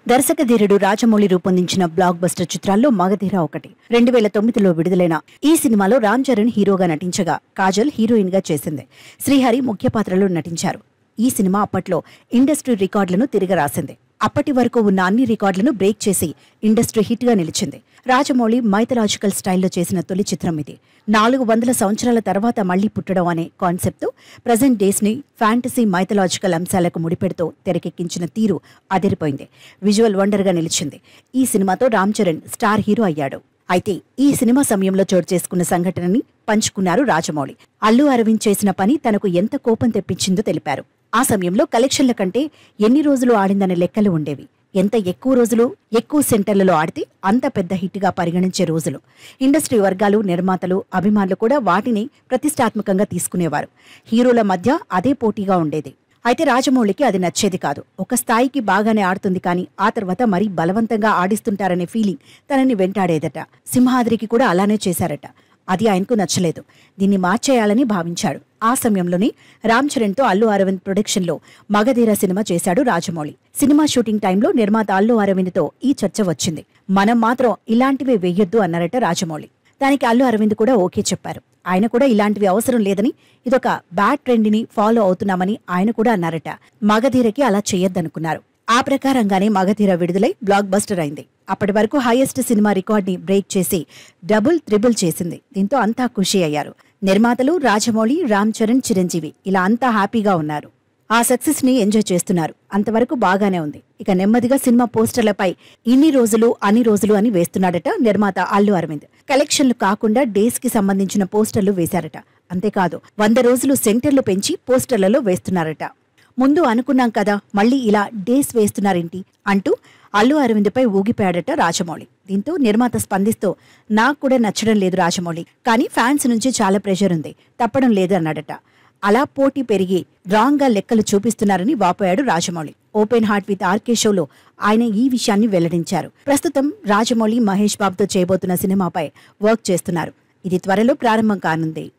దర్శక ధీరుడు రాజమౌళి రూపొందించిన బ్లాక్ బస్టర్ చిత్రాల్లో మగధీర ఒకటి రెండు వేల తొమ్మిదిలో విడుదలైన ఈ సినిమాలో రామ్ చరణ్ హీరోగా నటించగా కాజల్ హీరోయిన్ గా చేసింది శ్రీహరి ముఖ్య పాత్రలో నటించారు ఈ సినిమా అప్పట్లో ఇండస్ట్రీ రికార్డులను తిరిగి రాసింది అప్పటి వరకు ఉన్న అన్ని రికార్డులను బ్రేక్ చేసి ఇండస్ట్రీ హిట్ గా నిలిచింది రాజమౌళి మైథలాజికల్ స్టైల్లో చేసిన తొలి చిత్రం ఇది నాలుగు వందల సంవత్సరాల తర్వాత మళ్లీ పుట్టడం అనే కాన్సెప్ట్తో ప్రజెంట్ డేస్ ని ఫ్యాంటసీ మైథలాజికల్ అంశాలకు ముడిపెడుతూ తెరకెక్కించిన తీరు అదిరిపోయింది విజువల్ వండర్ గా నిలిచింది ఈ సినిమాతో రామ్ చరణ్ స్టార్ హీరో అయ్యాడు అయితే ఈ సినిమా సమయంలో చోటు చేసుకున్న సంఘటనని పంచుకున్నారు రాజమౌళి అల్లు అరవింద్ చేసిన పని తనకు ఎంత కోపం తెప్పించిందో తెలిపారు ఆ సమయంలో కలెక్షన్ల కంటే ఎన్ని రోజులు ఆడిందనే లెక్కలు ఉండేవి ఎంత ఎక్కువ రోజులు ఎక్కువ సెంటర్లలో ఆడితే అంత పెద్ద హిట్గా పరిగణించే రోజులు ఇండస్ట్రీ వర్గాలు నిర్మాతలు అభిమానులు కూడా వాటిని ప్రతిష్టాత్మకంగా తీసుకునేవారు హీరోల మధ్య అదే పోటీగా ఉండేది అయితే రాజమౌళికి అది నచ్చేది కాదు ఒక స్థాయికి బాగానే ఆడుతుంది కానీ ఆ తర్వాత మరీ బలవంతంగా ఆడిస్తుంటారనే ఫీలింగ్ తనని వెంటాడేదట సింహాద్రికి కూడా అలానే చేశారట అది ఆయనకు నచ్చలేదు దీన్ని మార్చేయాలని భావించాడు ఆ సమయంలోనే రామ్ చరణ్తో అల్లు అరవింద్ ప్రొడక్షన్లో మగధీర సినిమా చేశాడు రాజమౌళి సినిమా షూటింగ్ టైంలో నిర్మాత అల్లు అరవింద్తో ఈ చర్చ వచ్చింది మనం మాత్రం ఇలాంటివి వెయ్యొద్దు అన్నారట రాజమౌళి దానికి అల్లు అరవింద్ కూడా ఓకే చెప్పారు ఆయన కూడా ఇలాంటివి అవసరం లేదని ఇదొక బ్యాడ్ ట్రెండ్ని ఫాలో అవుతున్నామని ఆయన కూడా అన్నారట మగధీరకి అలా చేయొద్దనుకున్నారు ఆ ప్రకారంగానే మగధీర విడుదలై బ్లాక్ బస్టర్ అయింది అప్పటి వరకు హైయెస్ట్ సినిమా రికార్డ్ని బ్రేక్ చేసి డబుల్ త్రిబుల్ చేసింది దీంతో అంతా ఖుషి అయ్యారు నిర్మాతలు రాజమౌళి రామ్ చరణ్ చిరంజీవి ఇలా అంతా హ్యాపీగా ఉన్నారు ఆ సక్సెస్ ని ఎంజాయ్ చేస్తున్నారు అంతవరకు బాగానే ఉంది ఇక నెమ్మదిగా సినిమా పోస్టర్లపై ఇన్ని రోజులు అన్ని రోజులు అని వేస్తున్నాడట నిర్మాత అల్లు అరవింద్ కలెక్షన్లు కాకుండా డేస్ కి సంబంధించిన పోస్టర్లు వేశారట అంతేకాదు వంద రోజులు సెంటర్లు పెంచి పోస్టర్లలో వేస్తున్నారట ముందు అనుకున్నాం కదా మళ్ళీ ఇలా డేస్ వేస్తున్నారేంటి అంటూ అల్లు అరవింద్పై ఊగిపోయాడట రాజమౌళి దీంతో నిర్మాత స్పందిస్తూ నాకు కూడా నచ్చడం లేదు రాజమౌళి కానీ ఫ్యాన్స్ నుంచి చాలా ప్రెషర్ ఉంది తప్పడం లేదు అన్నాడట అలా పోటీ పెరిగి రాంగ్ గా లెక్కలు చూపిస్తున్నారని వాపోయాడు Rajamouli open heart with RK షోలో ఆయన ఈ విషయాన్ని వెల్లడించారు ప్రస్తుతం రాజమౌళి మహేష్ బాబుతో చేయబోతున్న సినిమాపై వర్క్ చేస్తున్నారు ఇది త్వరలో ప్రారంభం కానుంది